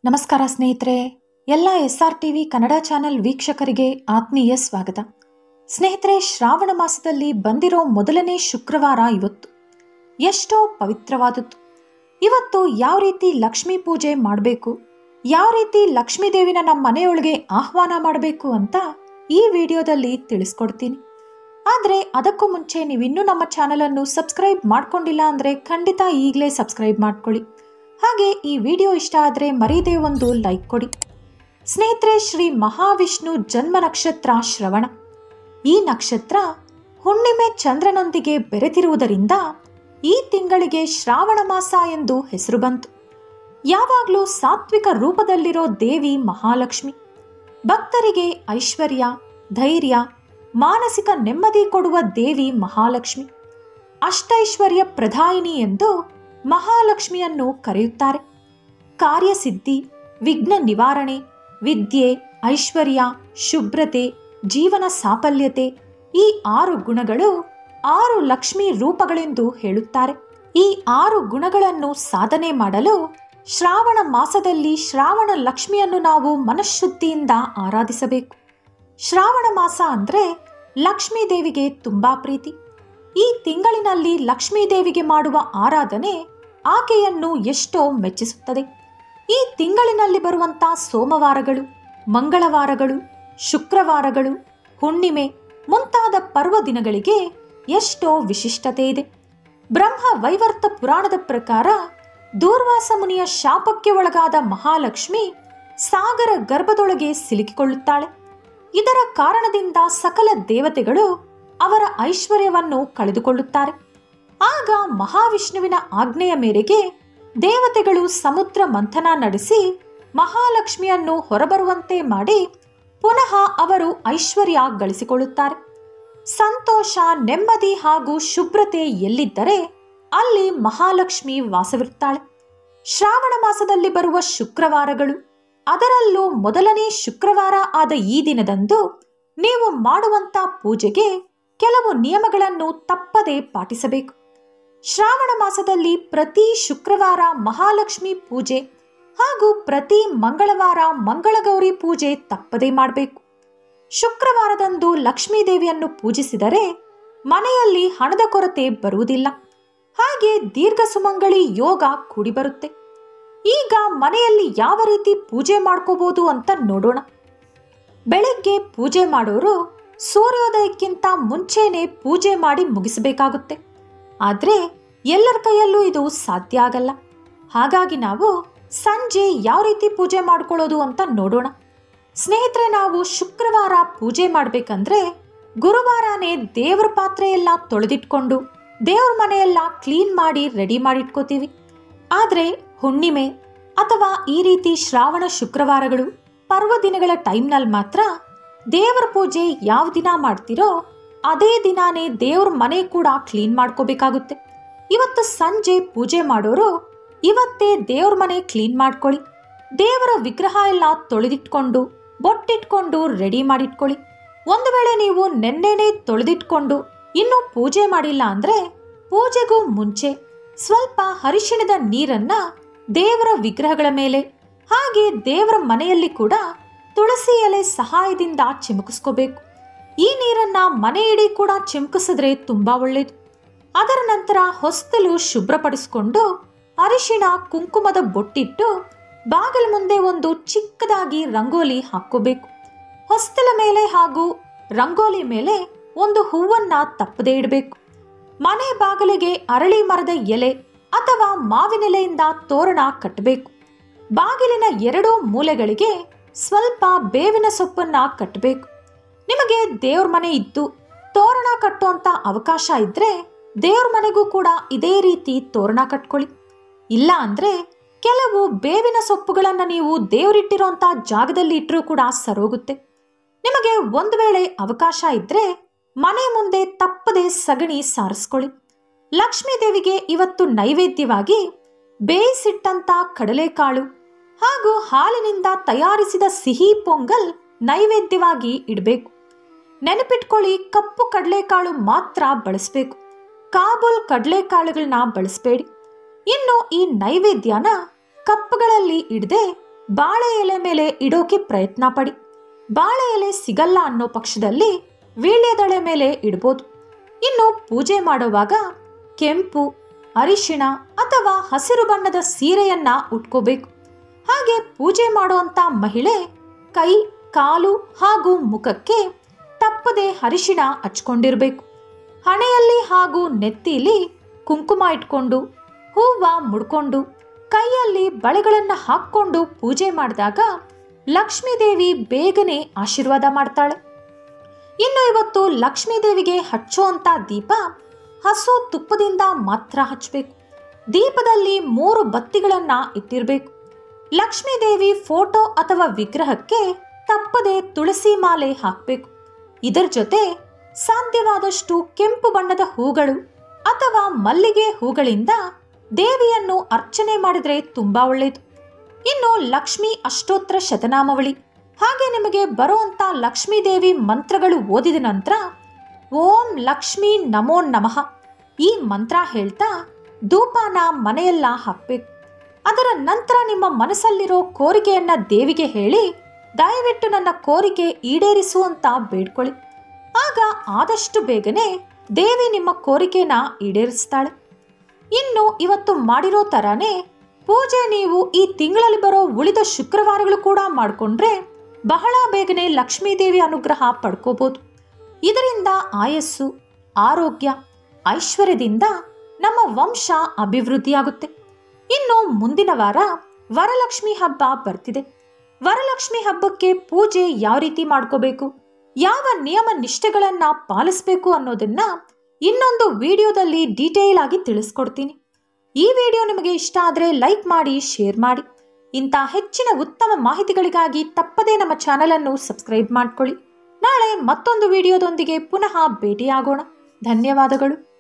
ನಮಸ್ಕಾರ ಸ್ನೇಹಿತರೆ ಎಲ್ಲ S R TV Kannada channel ವೀಕ್ಷಕರಿಗೆ ಆತ್ಮೀಯ ಸ್ವಾಗತ ಸ್ನೇಹಿತರೆ ಶ್ರಾವಣ ಮಾಸದಲ್ಲಿ ಬಂದಿರೋ ಮೊದಲನೇ ಶುಕ್ರವಾರ ಇವತ್ತು ಎಷ್ಟೋ ಪವಿತ್ರವಾದದ್ದು ಇವತ್ತು ಯಾವ ರೀತಿ ಲಕ್ಷ್ಮೀ ಪೂಜೆ ಮಾಡಬೇಕು ಯಾವ ರೀತಿ ಲಕ್ಷ್ಮೀ ದೇವಿನ ನಮ್ಮ ಮನೆಯೊಳಗೆ ಆಹ್ವಾನ ಮಾಡಬೇಕು ಅಂತ ಈ ವಿಡಿಯೋದಲ್ಲಿ ತಿಳಿಸ್ಕೊಡ್ತೀನಿ ಆದರೆ ಅದಕ್ಕೂ ಮುಂಚೆ ನೀವಿನ್ನೂ ನಮ್ಮ ಚಾನಲನ್ನು ಸಬ್ಸ್ಕ್ರೈಬ್ ಮಾಡ್ಕೊಂಡಿಲ್ಲ ಅಂದರೆ ಖಂಡಿತ ಈಗಲೇ ಸಬ್ಸ್ಕ್ರೈಬ್ ಮಾಡ್ಕೊಳ್ಳಿ ಹಾಗೆ ಈ ವಿಡಿಯೋ ಇಷ್ಟ ಆದರೆ ಮರೀದೇ ಒಂದು ಲೈಕ್ ಕೊಡಿ ಸ್ನೇಹಿತರೆ ಶ್ರೀ ಮಹಾವಿಷ್ಣು ಜನ್ಮ ನಕ್ಷತ್ರ ಶ್ರವಣ ಈ ನಕ್ಷತ್ರ ಹುಣ್ಣಿಮೆ ಚಂದ್ರನೊಂದಿಗೆ ಬೆರೆತಿರುವುದರಿಂದ ಈ ತಿಂಗಳಿಗೆ ಶ್ರಾವಣ ಮಾಸ ಎಂದು ಹೆಸರು ಬಂತು ಯಾವಾಗಲೂ ಸಾತ್ವಿಕ ರೂಪದಲ್ಲಿರೋ ದೇವಿ ಮಹಾಲಕ್ಷ್ಮಿ ಭಕ್ತರಿಗೆ ಐಶ್ವರ್ಯ ಧೈರ್ಯ ಮಾನಸಿಕ ನೆಮ್ಮದಿ ಕೊಡುವ ದೇವಿ ಮಹಾಲಕ್ಷ್ಮಿ ಅಷ್ಟೈಶ್ವರ್ಯ ಪ್ರಧಾಯಿನಿ ಎಂದು ಮಹಾಲಕ್ಷ್ಮಿಯನ್ನು ಕರೆಯುತ್ತಾರೆ ಕಾರ್ಯಸಿದ್ಧಿ ವಿಘ್ನ ನಿವಾರಣೆ ವಿದ್ಯೆ ಐಶ್ವರ್ಯ ಶುಭ್ರತೆ ಜೀವನ ಸಾಫಲ್ಯತೆ ಈ ಆರು ಗುಣಗಳು ಆರು ಲಕ್ಷ್ಮಿ ರೂಪಗಳೆಂದು ಹೇಳುತ್ತಾರೆ ಈ ಆರು ಗುಣಗಳನ್ನು ಸಾಧನೆ ಮಾಡಲು ಶ್ರಾವಣ ಮಾಸದಲ್ಲಿ ಶ್ರಾವಣ ಲಕ್ಷ್ಮಿಯನ್ನು ನಾವು ಮನಃಶುದ್ಧಿಯಿಂದ ಆರಾಧಿಸಬೇಕು ಶ್ರಾವಣ ಮಾಸ ಅಂದರೆ ಲಕ್ಷ್ಮೀ ದೇವಿಗೆ ತುಂಬಾ ಪ್ರೀತಿ ಈ ತಿಂಗಳಿನಲ್ಲಿ ಲಕ್ಷ್ಮೀ ದೇವಿಗೆ ಮಾಡುವ ಆರಾಧನೆ ಆಕೆಯನ್ನು ಎಷ್ಟೋ ಮೆಚ್ಚಿಸುತ್ತದೆ ಈ ತಿಂಗಳಿನಲ್ಲಿ ಬರುವಂತ ಸೋಮವಾರಗಳು ಮಂಗಳವಾರಗಳು ಶುಕ್ರವಾರಗಳು ಹುಣ್ಣಿಮೆ ಮುಂತಾದ ಪರ್ವ ದಿನಗಳಿಗೆ ಎಷ್ಟೋ ವಿಶಿಷ್ಟತೆ ಇದೆ ಬ್ರಹ್ಮ ವೈವರ್ತ ಪುರಾಣದ ಪ್ರಕಾರ ದೂರ್ವಾಸ ಮುನಿಯ ಶಾಪಕ್ಕೆ ಒಳಗಾದ ಮಹಾಲಕ್ಷ್ಮಿ ಸಾಗರ ಗರ್ಭದೊಳಗೆ ಸಿಲುಕಿಕೊಳ್ಳುತ್ತಾಳೆ ಇದರ ಕಾರಣದಿಂದ ಸಕಲ ದೇವತೆಗಳು ಅವರ ಐಶ್ವರ್ಯವನ್ನು ಕಳೆದುಕೊಳ್ಳುತ್ತಾರೆ ಆಗ ಮಹಾವಿಷ್ಣುವಿನ ಆಜ್ಞೆಯ ಮೇರೆಗೆ ದೇವತೆಗಳು ಸಮುದ್ರ ಮಂಥನ ನಡೆಸಿ ಮಹಾಲಕ್ಷ್ಮಿಯನ್ನು ಹೊರಬರುವಂತೆ ಮಾಡಿ ಪುನಃ ಅವರು ಐಶ್ವರ್ಯ ಗಳಿಸಿಕೊಳ್ಳುತ್ತಾರೆ ಸಂತೋಷ ನೆಮ್ಮದಿ ಹಾಗೂ ಶುಭ್ರತೆ ಎಲ್ಲಿದ್ದರೆ ಅಲ್ಲಿ ಮಹಾಲಕ್ಷ್ಮಿ ವಾಸವಿರುತ್ತಾಳೆ ಶ್ರಾವಣ ಮಾಸದಲ್ಲಿ ಬರುವ ಶುಕ್ರವಾರಗಳು ಅದರಲ್ಲೂ ಮೊದಲನೇ ಶುಕ್ರವಾರ ಆದ ಈ ದಿನದಂದು ನೀವು ಮಾಡುವಂತ ಪೂಜೆಗೆ ಕೆಲವು ನಿಯಮಗಳನ್ನು ತಪ್ಪದೆ ಪಾಟಿಸಬೇಕು ಶ್ರಾವಣ ಮಾಸದಲ್ಲಿ ಪ್ರತಿ ಶುಕ್ರವಾರ ಮಹಾಲಕ್ಷ್ಮಿ ಪೂಜೆ ಹಾಗೂ ಪ್ರತಿ ಮಂಗಳವಾರ ಮಂಗಳಗೌರಿ ಪೂಜೆ ತಪ್ಪದೇ ಮಾಡಬೇಕು ಶುಕ್ರವಾರದಂದು ಲಕ್ಷ್ಮೀ ದೇವಿಯನ್ನು ಪೂಜಿಸಿದರೆ ಮನೆಯಲ್ಲಿ ಹಣದ ಕೊರತೆ ಬರುವುದಿಲ್ಲ ಹಾಗೆ ದೀರ್ಘ ಸುಮಂಗಳಿ ಯೋಗ ಕೂಡಿ ಬರುತ್ತೆ ಈಗ ಮನೆಯಲ್ಲಿ ಯಾವ ರೀತಿ ಪೂಜೆ ಮಾಡ್ಕೋಬಹುದು ಅಂತ ನೋಡೋಣ ಬೆಳಗ್ಗೆ ಪೂಜೆ ಮಾಡೋರು ಸೂರ್ಯೋದಯಕ್ಕಿಂತ ಮುಂಚೆನೆ ಪೂಜೆ ಮಾಡಿ ಮುಗಿಸಬೇಕಾಗುತ್ತೆ ಆದರೆ ಎಲ್ಲರ ಕೈಯಲ್ಲೂ ಇದು ಸಾಧ್ಯ ಆಗಲ್ಲ ಹಾಗಾಗಿ ನಾವು ಸಂಜೆ ಯಾವ ರೀತಿ ಪೂಜೆ ಮಾಡ್ಕೊಳ್ಳೋದು ಅಂತ ನೋಡೋಣ ಸ್ನೇಹಿತರೆ ನಾವು ಶುಕ್ರವಾರ ಪೂಜೆ ಮಾಡಬೇಕಂದ್ರೆ ಗುರುವಾರನೇ ದೇವ್ರ ಪಾತ್ರೆ ಎಲ್ಲ ತೊಳೆದಿಟ್ಕೊಂಡು ದೇವ್ರ ಮನೆಯೆಲ್ಲ ಕ್ಲೀನ್ ಮಾಡಿ ರೆಡಿ ಮಾಡಿಟ್ಕೋತೀವಿ ಆದರೆ ಹುಣ್ಣಿಮೆ ಅಥವಾ ಈ ರೀತಿ ಶ್ರಾವಣ ಶುಕ್ರವಾರಗಳು ಪರ್ವ ದಿನಗಳ ಟೈಮ್ನಲ್ಲಿ ಮಾತ್ರ ದೇವರ ಪೂಜೆ ಯಾವ ದಿನ ಮಾಡ್ತಿರೋ ಅದೇ ದಿನಾನೇ ದೇವ್ರ ಮನೆ ಕೂಡ ಕ್ಲೀನ್ ಮಾಡ್ಕೋಬೇಕಾಗುತ್ತೆ ಇವತ್ತು ಸಂಜೆ ಪೂಜೆ ಮಾಡೋರು ಇವತ್ತೇ ದೇವ್ರ ಮನೆ ಕ್ಲೀನ್ ಮಾಡ್ಕೊಳ್ಳಿ ದೇವರ ವಿಗ್ರಹ ಎಲ್ಲ ತೊಳೆದಿಟ್ಕೊಂಡು ಬೊಟ್ಟಿಟ್ಕೊಂಡು ರೆಡಿ ಮಾಡಿಟ್ಕೊಳ್ಳಿ ಒಂದು ವೇಳೆ ನೀವು ನೆನ್ನೆನೇ ತೊಳೆದಿಟ್ಕೊಂಡು ಇನ್ನೂ ಪೂಜೆ ಮಾಡಿಲ್ಲ ಅಂದ್ರೆ ಪೂಜೆಗೂ ಮುಂಚೆ ಸ್ವಲ್ಪ ಹರಿಶಿಣದ ನೀರನ್ನ ದೇವರ ವಿಗ್ರಹಗಳ ಮೇಲೆ ಹಾಗೆ ದೇವರ ಮನೆಯಲ್ಲಿ ಕೂಡ ತುಳಸಿ ಎಲೆ ಸಹಾಯದಿಂದ ಚಿಮುಕಿಸ್ಕೋಬೇಕು ಈ ನೀರನ್ನ ಮನೆ ಇಡೀ ಕೂಡ ಚಿಮುಕಿಸಿದ್ರೆ ತುಂಬಾ ಒಳ್ಳೇದು ಅದರ ನಂತರ ಹೊಸ್ತಲು ಶುಭ್ರಪಡಿಸ್ಕೊಂಡು ಅರಿಶಿಣ ಕುಂಕುಮದ ಬೊಟ್ಟಿಟ್ಟು ಬಾಗಿಲ ಮುಂದೆ ಒಂದು ಚಿಕ್ಕದಾಗಿ ರಂಗೋಲಿ ಹಾಕ್ಕೋಬೇಕು ಹೊಸ್ತಲ ಮೇಲೆ ಹಾಗೂ ರಂಗೋಲಿ ಮೇಲೆ ಒಂದು ಹೂವನ್ನ ತಪ್ಪದೇ ಇಡಬೇಕು ಮನೆ ಬಾಗಿಲಿಗೆ ಅರಳಿ ಮರದ ಎಲೆ ಅಥವಾ ಮಾವಿನೆಲೆಯಿಂದ ತೋರಣ ಕಟ್ಟಬೇಕು ಬಾಗಿಲಿನ ಎರಡೂ ಮೂಲೆಗಳಿಗೆ ಸ್ವಲ್ಪ ಬೇವಿನ ಸೊಪ್ಪನ್ನ ಕಟ್ಟಬೇಕು ನಿಮಗೆ ದೇವ್ರ ಮನೆ ಇದ್ದು ತೋರಣ ಕಟ್ಟುವಂತ ಅವಕಾಶ ಇದ್ರೆ ದೇವ್ರ ಮನೆಗೂ ಕೂಡ ಇದೇ ರೀತಿ ತೋರಣ ಕಟ್ಕೊಳ್ಳಿ ಇಲ್ಲ ಅಂದ್ರೆ ಕೆಲವು ಬೇವಿನ ಸೊಪ್ಪುಗಳನ್ನ ನೀವು ದೇವರಿಟ್ಟಿರೋಂಥ ಜಾಗದಲ್ಲಿ ಇಟ್ಟರೂ ಕೂಡ ಸರೋಗುತ್ತೆ ನಿಮಗೆ ಒಂದು ವೇಳೆ ಅವಕಾಶ ಇದ್ರೆ ಮನೆ ಮುಂದೆ ತಪ್ಪದೆ ಸಗಣಿ ಸಾರಿಸ್ಕೊಳ್ಳಿ ಲಕ್ಷ್ಮೀ ದೇವಿಗೆ ಇವತ್ತು ನೈವೇದ್ಯವಾಗಿ ಬೇಯಿಸಿಟ್ಟಂತ ಕಡಲೆಕಾಳು ಹಾಗೂ ಹಾಲಿನಿಂದ ತಯಾರಿಸಿದ ಸಿಹಿ ಪೊಂಗಲ್ ನೈವೇದ್ಯವಾಗಿ ಇಡಬೇಕು ನೆನಪಿಟ್ಕೊಳ್ಳಿ ಕಪ್ಪು ಕಡಲೆಕಾಳು ಮಾತ್ರ ಬಳಸಬೇಕು ಕಾಬೂಲ್ ಕಡಲೆಕಾಳುಗಳನ್ನ ಬಳಸಬೇಡಿ ಇನ್ನು ಈ ನೈವೇದ್ಯನ ಕಪ್ಪುಗಳಲ್ಲಿ ಇಡದೆ ಬಾಳೆ ಎಲೆ ಮೇಲೆ ಇಡೋಕೆ ಪ್ರಯತ್ನ ಪಡಿ ಬಾಳೆ ಎಲೆ ಸಿಗಲ್ಲ ಅನ್ನೋ ಪಕ್ಷದಲ್ಲಿ ವೀಳ್ಯದೆಲೆ ಮೇಲೆ ಇಡ್ಬೋದು ಇನ್ನು ಪೂಜೆ ಮಾಡುವಾಗ ಕೆಂಪು ಅರಿಶಿಣ ಅಥವಾ ಹಸಿರು ಬಣ್ಣದ ಸೀರೆಯನ್ನ ಉಟ್ಕೋಬೇಕು ಹಾಗೆ ಪೂಜೆ ಮಾಡುವಂತ ಮಹಿಳೆ ಕೈ ಕಾಲು ಹಾಗೂ ಮುಖಕ್ಕೆ ತಪ್ಪದೆ ಅರಿಶಿಣ ಹಚ್ಕೊಂಡಿರ್ಬೇಕು ಹಣೆಯಲ್ಲಿ ಹಾಗೂ ನೆತ್ತಿಲಿ ಕುಂಕುಮ ಇಟ್ಕೊಂಡು ಹೂವ ಮುಡ್ಕೊಂಡು ಕೈಯಲ್ಲಿ ಬಳೆಗಳನ್ನು ಹಾಕ್ಕೊಂಡು ಪೂಜೆ ಮಾಡಿದಾಗ ಲಕ್ಷ್ಮೀದೇವಿ ಬೇಗನೆ ಆಶೀರ್ವಾದ ಮಾಡ್ತಾಳೆ ಇನ್ನು ಇವತ್ತು ಲಕ್ಷ್ಮೀದೇವಿಗೆ ಹಚ್ಚುವಂತ ದೀಪ ಹಸು ತುಪ್ಪದಿಂದ ಮಾತ್ರ ಹಚ್ಚಬೇಕು ದೀಪದಲ್ಲಿ ಮೂರು ಬತ್ತಿಗಳನ್ನ ಇಟ್ಟಿರಬೇಕು ಲಕ್ಷ್ಮೀದೇವಿ ಫೋಟೋ ಅಥವಾ ವಿಗ್ರಹಕ್ಕೆ ತಪ್ಪದೆ ತುಳಸಿ ಮಾಲೆ ಹಾಕಬೇಕು ಇದರ ಜೊತೆ ಸಾಧ್ಯವಾದಷ್ಟು ಕೆಂಪು ಬಣ್ಣದ ಹೂಗಳು ಅಥವಾ ಮಲ್ಲಿಗೆ ಹೂಗಳಿಂದ ದೇವಿಯನ್ನು ಅರ್ಚನೆ ಮಾಡಿದ್ರೆ ತುಂಬಾ ಒಳ್ಳೆಯದು ಇನ್ನು ಲಕ್ಷ್ಮಿ ಅಷ್ಟೋತ್ರ ಶತನಾಮವಳಿ ಹಾಗೆ ನಿಮಗೆ ಬರುವಂತ ಲಕ್ಷ್ಮೀ ದೇವಿ ಮಂತ್ರಗಳು ಓದಿದ ನಂತರ ಓಂ ಲಕ್ಷ್ಮೀ ನಮೋ ನಮಃ ಈ ಮಂತ್ರ ಹೇಳ್ತಾ ಧೂಪನ ಮನೆಯೆಲ್ಲ ಹಾಕಬೇಕು ಅದರ ನಂತರ ನಿಮ್ಮ ಮನಸ್ಸಲ್ಲಿರೋ ಕೋರಿಕೆಯನ್ನ ದೇವಿಗೆ ಹೇಳಿ ದಯವಿಟ್ಟು ನನ್ನ ಕೋರಿಕೆ ಈಡೇರಿಸು ಅಂತ ಬೇಡ್ಕೊಳ್ಳಿ ಆಗ ಆದಷ್ಟು ಬೇಗನೆ ದೇವಿ ನಿಮ್ಮ ಕೋರಿಕೆನ ಈಡೇರಿಸ್ತಾಳೆ ಇನ್ನು ಇವತ್ತು ಮಾಡಿರೋ ತರಾನೇ ಪೂಜೆ ನೀವು ಈ ತಿಂಗಳಲ್ಲಿ ಬರೋ ಉಳಿದ ಶುಕ್ರವಾರಗಳು ಕೂಡ ಮಾಡಿಕೊಂಡ್ರೆ ಬಹಳ ಬೇಗನೆ ಲಕ್ಷ್ಮೀದೇವಿ ಅನುಗ್ರಹ ಪಡ್ಕೋಬಹುದು ಇದರಿಂದ ಆಯಸ್ಸು ಆರೋಗ್ಯ ಐಶ್ವರ್ಯದಿಂದ ನಮ್ಮ ವಂಶ ಅಭಿವೃದ್ಧಿಯಾಗುತ್ತೆ ಇನ್ನು ಮುಂದಿನ ವಾರ ವರಲಕ್ಷ್ಮಿ ಹಬ್ಬ ಬರ್ತಿದೆ ವರಲಕ್ಷ್ಮಿ ಹಬ್ಬಕ್ಕೆ ಪೂಜೆ ಯಾವ ರೀತಿ ಮಾಡ್ಕೋಬೇಕು ಯಾವ ನಿಯಮ ನಿಷ್ಠೆಗಳನ್ನ ಪಾಲಿಸಬೇಕು ಅನ್ನೋದನ್ನ ಇನ್ನೊಂದು ವಿಡಿಯೋದಲ್ಲಿ ಡೀಟೇಲ್ ಆಗಿ ತಿಳಿಸ್ಕೊಡ್ತೀನಿ ಈ ವಿಡಿಯೋ ನಿಮಗೆ ಇಷ್ಟ ಆದರೆ ಲೈಕ್ ಮಾಡಿ ಶೇರ್ ಮಾಡಿ ಇಂಥ ಹೆಚ್ಚಿನ ಉತ್ತಮ ಮಾಹಿತಿಗಳಿಗಾಗಿ ತಪ್ಪದೇ ನಮ್ಮ ಚಾನೆಲ್ ಅನ್ನು ಸಬ್ಸ್ಕ್ರೈಬ್ ಮಾಡ್ಕೊಳ್ಳಿ ನಾಳೆ ಮತ್ತೊಂದು ವಿಡಿಯೋದೊಂದಿಗೆ ಪುನಃ ಭೇಟಿಯಾಗೋಣ ಧನ್ಯವಾದಗಳು